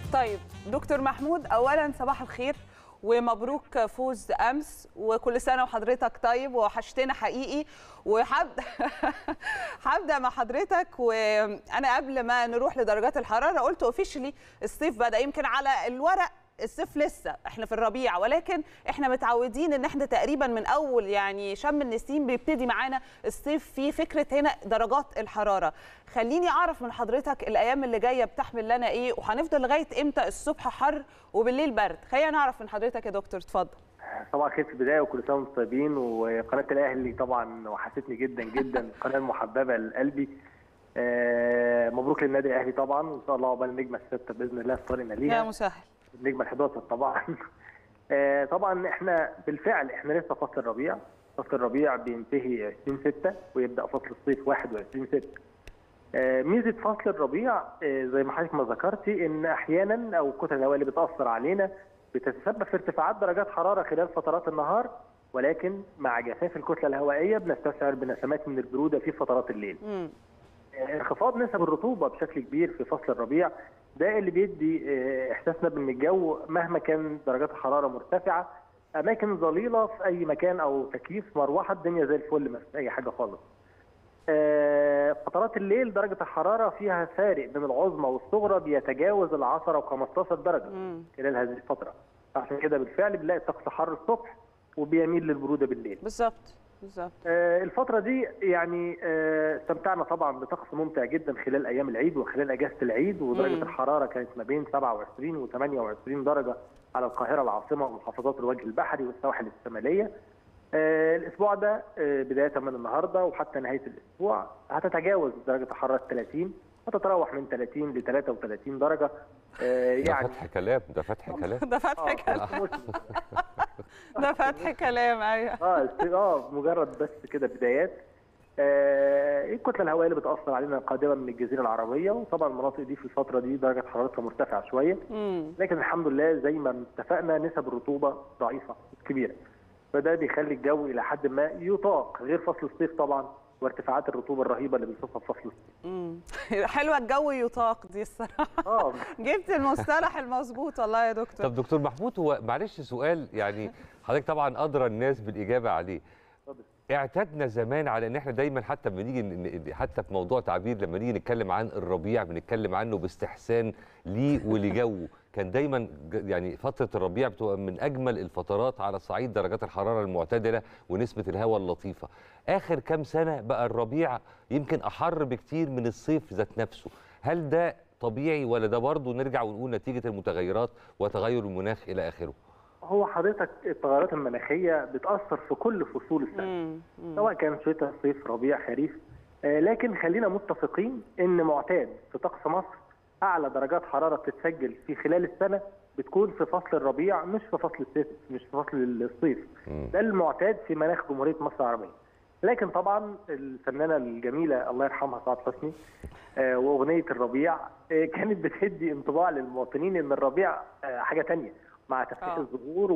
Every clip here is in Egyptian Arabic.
طيب دكتور محمود اولا صباح الخير ومبروك فوز امس وكل سنه وحضرتك طيب وحشتنا حقيقي وحبدا هبدا مع حضرتك وانا قبل ما نروح لدرجات الحراره قلت اوفيشلي الصيف بدا يمكن على الورق الصيف لسه احنا في الربيع ولكن احنا متعودين ان احنا تقريبا من اول يعني شم النسيم بيبتدي معانا الصيف في فكره هنا درجات الحراره خليني اعرف من حضرتك الايام اللي جايه بتحمل لنا ايه وهنفضل لغايه امتى الصبح حر وبالليل برد خلينا نعرف من حضرتك يا دكتور اتفضل طبعا خير في البدايه وكل سنه وانتم طيبين وقناه الاهلي طبعا وحشتني جدا جدا القناه المحببه لقلبي آه مبروك للنادي الاهلي طبعا وان شاء الله عقبال النجمه السته باذن الله في طريقنا ليها يا مسهل النجمه ال 11 طبعا آه طبعا احنا بالفعل احنا لسه فصل الربيع فصل الربيع بينتهي 20 6 ويبدا فصل الصيف 21 6 آه ميزه فصل الربيع آه زي ما حضرتك ما ذكرتي ان احيانا او كتل الهواء اللي بتاثر علينا بتتسبب في ارتفاعات درجات حراره خلال فترات النهار ولكن مع جفاف الكتله الهوائيه بنستشعر بنسمات من البروده في فترات الليل. مم. انخفاض نسب الرطوبه بشكل كبير في فصل الربيع ده اللي بيدي احساسنا بان الجو مهما كان درجات الحراره مرتفعه اماكن ظليله في اي مكان او تكييف مروحه الدنيا زي الفل ما فيش اي حاجه خالص. فترات الليل درجه الحراره فيها فارق بين العظمى والصغرى بيتجاوز ال 10 و 15 درجه مم. خلال هذه الفتره. عشان كده بالفعل بنلاقي الطقس حر الصبح وبيميل للبروده بالليل. بالظبط بالظبط آه، الفترة دي يعني آه، استمتعنا طبعا بطقس ممتع جدا خلال أيام العيد وخلال أجازة العيد ودرجة مم. الحرارة كانت ما بين 27 و 28 درجة على القاهرة العاصمة ومحافظات الوجه البحري والسواحل الشمالية. آه، الأسبوع ده آه، بداية من النهاردة وحتى نهاية الأسبوع هتتجاوز درجة الحرارة 30 هتتراوح من 30 ل 33 درجة آه، ده يعني فتح كلام ده فتح كلام ده فتح كلام آه، ده فتح كلام ايوه اه است- اه مجرد بس كده بدايات آه الكتله الهوائيه اللي بتاثر علينا قادمه من الجزيره العربيه وطبعا المناطق دي في الفتره دي درجه حرارتها مرتفعه شويه مم. لكن الحمد لله زي ما اتفقنا نسب الرطوبه ضعيفه كبيره فده بيخلي الجو الى حد ما يطاق غير فصل الصيف طبعا وارتفاعات الرطوبه الرهيبه اللي بنشوفها في فصل الصيف مم. حلوه الجو يطاق دي الصراحه اه جبت المصطلح المظبوط والله يا دكتور طب دكتور محمود هو معلش سؤال يعني حضرتك طبعا ادرى الناس بالاجابه عليه اتفضل. اعتدنا زمان على ان احنا دايما حتى لما نيجي ن- حتى في موضوع تعبير لما نيجي نتكلم عن الربيع بنتكلم عنه باستحسان ليه ولجوه كان دايما ج- يعني فتره الربيع بتبقى من اجمل الفترات على صعيد درجات الحراره المعتدله ونسبه الهواء اللطيفه اخر كام سنه بقى الربيع يمكن احر بكتير من الصيف ذات نفسه هل ده طبيعي ولا ده برضه نرجع ونقول نتيجه المتغيرات وتغير المناخ الى اخره هو حضرتك التغيرات المناخيه بتاثر في كل فصول السنه مم. مم. سواء كان شتاء صيف ربيع خريف آه، لكن خلينا متفقين ان معتاد في طقس مصر اعلى درجات حراره بتتسجل في خلال السنه بتكون في فصل الربيع مش في فصل الصيف مش في فصل الصيف مم. ده المعتاد في مناخ جمهوريه مصر العربيه لكن طبعا الفنانه الجميله الله يرحمها سعاد حسني آه، واغنيه الربيع آه، كانت بتدي انطباع للمواطنين ان الربيع آه، حاجه تانية مع تفتيح آه. الزهور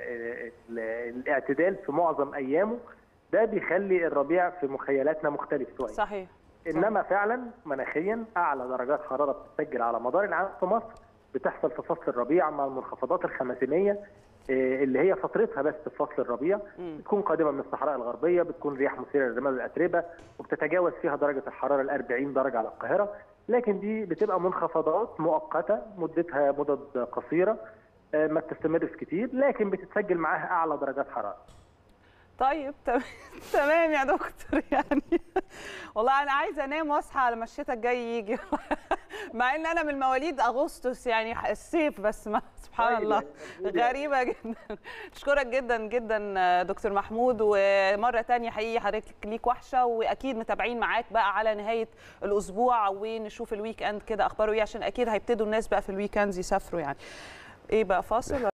والاعتدال في معظم ايامه ده بيخلي الربيع في مخيلاتنا مختلف شويه صحيح انما فعلا مناخيا اعلى درجات حراره بتسجل على مدار العام في مصر بتحصل في فصل الربيع مع المنخفضات الخماسينيه آه، اللي هي فترتها بس في فصل الربيع مم. بتكون قادمه من الصحراء الغربيه بتكون رياح مثيره للرمال والاتربه وبتتجاوز فيها درجه الحراره ال 40 درجه على القاهره لكن دي بتبقى منخفضات مؤقته مدتها مدد قصيره آه، ما بتستمرش كتير لكن بتتسجل معاها اعلى درجات حراره طيب تمام تمام يا دكتور يعني والله انا عايزه انام واصحى على ما الشتاء الجاي يجي مع ان انا من مواليد اغسطس يعني الصيف بس ما سبحان طيب، الله يعني- غريبه جدا اشكرك جدا جدا دكتور محمود ومره تانية حقيقي حضرتك ليك وحشه واكيد متابعين معاك بقى على نهايه الاسبوع ونشوف الويك اند كده اخباره ايه عشان اكيد هيبتدوا الناس بقى في الويك اندز يسافروا يعني ايه بقى فاصل